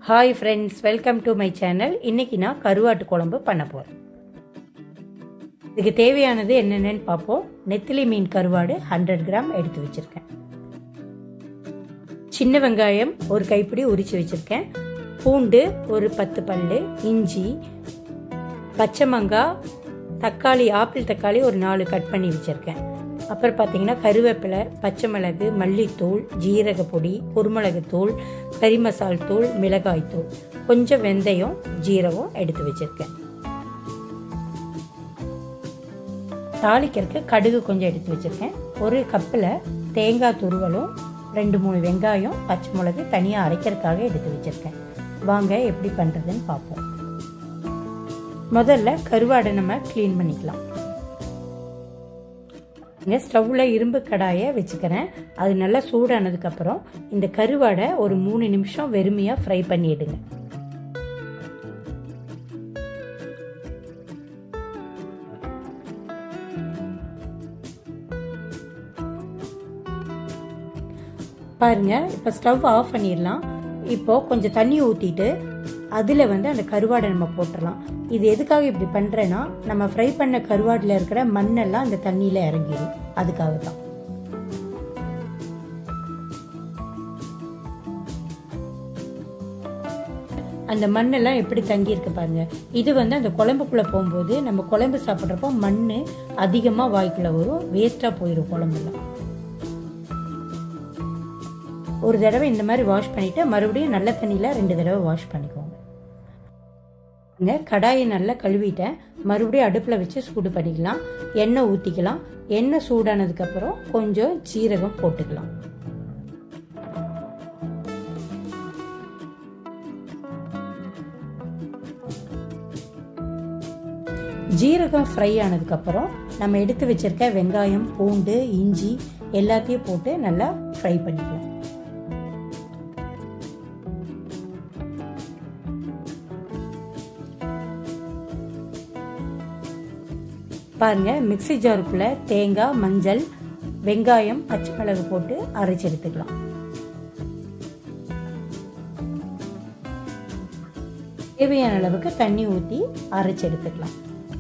hi friends welcome to my channel இன்னைக்கு நான் கருவாட்டு குழம்பு பண்ண போகிறேன் இதுக்கு தேவையானது என்னென்னு பார்ப்போம் நெத்திலி மீன் கருவாடு ஹண்ட்ரட் கிராம் எடுத்து வச்சுருக்கேன் சின்ன வெங்காயம் ஒரு கைப்பிடி உரித்து வச்சுருக்கேன் பூண்டு ஒரு பத்து பல்லு இஞ்சி பச்சை மங்காய் தக்காளி ஆப்பிள் தக்காளி ஒரு நாலு கட் பண்ணி வச்சுருக்கேன் அப்புறம் பார்த்தீங்கன்னா கருவேப்பிலை பச்சை மிளகு மல்லித்தூள் ஜீரக பொடி குருமிளகுத்தூள் கறி மசால் தூள் மிளகாய் தூள் கொஞ்சம் வெந்தயம் ஜீரகம் எடுத்து வச்சுருக்கேன் தாளிக்கிறதுக்கு கடுகு கொஞ்சம் எடுத்து வச்சுருக்கேன் ஒரு கப்பில் தேங்காய் துருவலும் ரெண்டு மூணு வெங்காயம் பச்சை மிளகு தனியாக அரைக்கிறதுக்காக எடுத்து வச்சுருக்கேன் வாங்க எப்படி பண்ணுறதுன்னு பார்ப்போம் முதல்ல கருவாடை நம்ம க்ளீன் பண்ணிக்கலாம் இங்கே ஸ்டவ்வில் இரும்பு கடாயை வச்சுக்கிறேன் அது நல்லா சூடானதுக்கப்புறம் இந்த கருவாடை ஒரு மூணு நிமிஷம் வெறுமையாக ஃப்ரை பண்ணிடுங்க பாருங்க இப்போ ஸ்டவ் ஆஃப் பண்ணிடலாம் இப்போ கொஞ்சம் தண்ணி ஊற்றிட்டு அதில் வந்து அந்த கருவாடை நம்ம போட்டுடலாம் இது எதுக்காக இப்படி பண்ணுறேன்னா நம்ம ஃப்ரை பண்ண கருவாடில் இருக்கிற மண்ணெல்லாம் அந்த தண்ணியில் இறங்கிடும் அதுக்காக தான் அந்த மண்ணெல்லாம் எப்படி தங்கியிருக்கு பாருங்க இது வந்து அந்த குழம்புக்குள்ளே போகும்போது நம்ம குழம்பு சாப்பிட்றப்போ மண் அதிகமாக வாய்க்குள்ளே வரும் வேஸ்ட்டாக போயிடும் குழம்புலாம் ஒரு தடவை இந்த மாதிரி வாஷ் பண்ணிவிட்டு மறுபடியும் நல்ல தண்ணியில் ரெண்டு தடவை வாஷ் பண்ணிக்கோங்க கடாயை நல்லா கழுவிட்டேன் மறுபடியும் அடுப்பில் வச்சு சூடு பண்ணிக்கலாம் எண்ணெய் ஊற்றிக்கலாம் எண்ணெய் சூடானதுக்கப்புறம் கொஞ்சம் சீரகம் போட்டுக்கலாம் ஜீரகம் ஃப்ரை ஆனதுக்கப்புறம் நம்ம எடுத்து வச்சிருக்க வெங்காயம் பூண்டு இஞ்சி எல்லாத்தையும் போட்டு நல்லா ஃப்ரை பண்ணிக்கலாம் பாருங்க மிக்சி ஜாருக்குள்ள தேங்காய் மஞ்சள் வெங்காயம் பச்சை மிளகு போட்டு அரைச்சி எடுத்துக்கலாம் தேவையான அளவுக்கு தண்ணி ஊற்றி அரைச்சி எடுத்துக்கலாம்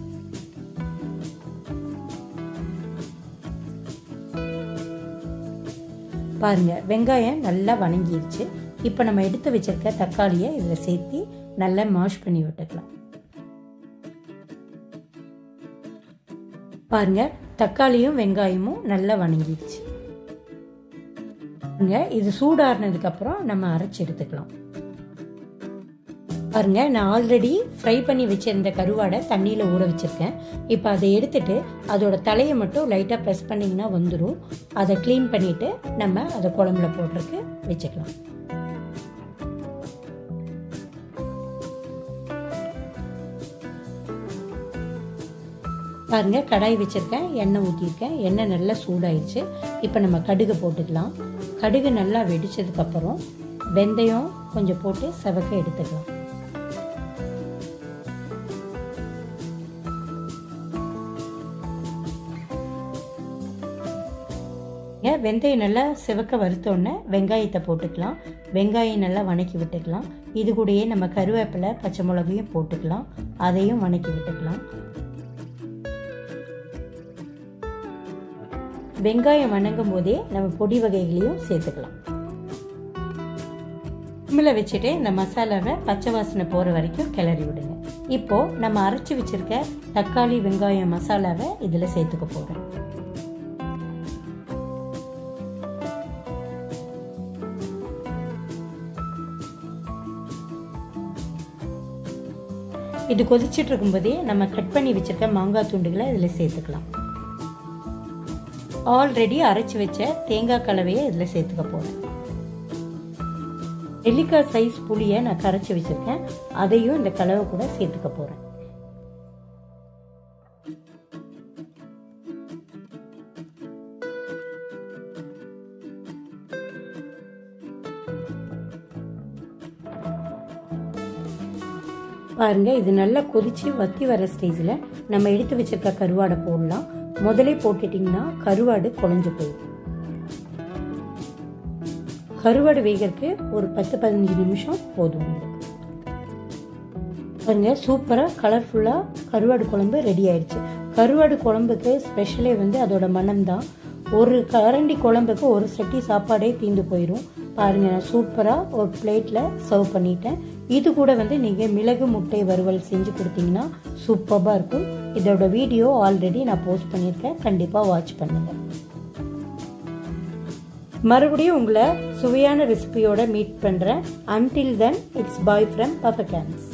பாருங்க வெங்காயம் நல்லா வணங்கிருச்சு இப்போ நம்ம எடுத்து வச்சிருக்க தக்காளியை இதில் சேர்த்து நல்லா மாஷ் பண்ணி விட்டுக்கலாம் பாருங்க தக்காளியும் வெங்காயமும் நல்லா வணங்கிடுச்சு இது சூடாறினதுக்கு அப்புறம் நம்ம அரைச்சி எடுத்துக்கலாம் பாருங்க நான் ஆல்ரெடி ஃப்ரை பண்ணி வச்சிருந்த கருவாடை தண்ணியில் ஊற வச்சிருக்கேன் இப்போ அதை எடுத்துட்டு அதோட தலையை மட்டும் லைட்டாக ப்ரெஸ் பண்ணிங்கன்னா வந்துடும் அதை க்ளீன் பண்ணிட்டு நம்ம அதை குழம்புல போடுறதுக்கு வச்சுக்கலாம் பாருங்க கடாய் வச்சுருக்கேன் எண்ணெய் ஊற்றிருக்கேன் எண்ணெய் நல்லா சூடாயிடுச்சு இப்போ நம்ம கடுகு போட்டுக்கலாம் கடுகு நல்லா வெடிச்சதுக்கப்புறம் வெந்தயம் கொஞ்சம் போட்டு செவக்க எடுத்துக்கலாம் வெந்தயம் நல்லா சிவக்க வறுத்தோடனே வெங்காயத்தை போட்டுக்கலாம் வெங்காயம் நல்லா வணக்கி விட்டுக்கலாம் இது கூடயே நம்ம கருவேப்பிலை பச்சை மிளகையும் போட்டுக்கலாம் அதையும் வணக்கி விட்டுக்கலாம் வெங்காயம் வணங்கும் போதே நம்ம பொடி வகைகளையும் சேர்த்துக்கலாம் சிம்மில் வச்சுட்டு இந்த மசாலாவை பச்சை வாசனை போகிற வரைக்கும் கிளறி விடுங்க இப்போ நம்ம அரைச்சி வச்சிருக்க தக்காளி வெங்காயம் மசாலாவை இதில் சேர்த்துக்க போகிறோம் இது கொதிச்சிட்டு இருக்கும்போதே நம்ம கட் பண்ணி வச்சிருக்க மாங்காய் துண்டுகளை இதில் சேர்த்துக்கலாம் ஆல்ரெடி அரைச்சி வச்ச தேங்காய் கலவையை இதில் சேர்த்துக்க போகிறேன் நெல்லிக்காய் சைஸ் புளியை நான் கரைச்சி வச்சுருக்கேன் அதையும் இந்த கலவை கூட சேர்த்துக்க போகிறேன் பாருங்க இது நல்லா கொதிச்சு வத்தி வர ஸ்டேஜில் நம்ம எடுத்து வச்சிருக்க கருவாடை போடலாம் முதலே போட்டுட்டிங்கன்னா கருவாடு குழஞ்சு போயிடும் கருவாடு வேகிறதுக்கு ஒரு பத்து பதினஞ்சு நிமிஷம் போதும் பாருங்க சூப்பராக கலர்ஃபுல்லாக கருவாடு குழம்பு ரெடி ஆயிடுச்சு கருவாடு குழம்புக்கு ஸ்பெஷலே வந்து அதோட மனம் தான் ஒரு கரண்டி குழம்புக்கு ஒரு சட்டி சாப்பாடே தீந்து போயிடும் பாருங்க நான் சூப்பராக ஒரு பிளேட்டில் சர்வ் பண்ணிட்டேன் இது கூட வந்து நீங்கள் மிளகு முட்டை வறுவல் செஞ்சு கொடுத்தீங்கன்னா சூப்பராக இருக்கும் இதோட வீடியோ ஆல்ரெடி நான் போஸ்ட் பண்ணியிருக்கேன் கண்டிப்பாக வாட்ச் பண்ணுங்கள் மறுபடியும் உங்களை சுவையான ரெசிபியோட மீட் பண்ணுறேன் until then it's bye from பஃபகேன்ஸ்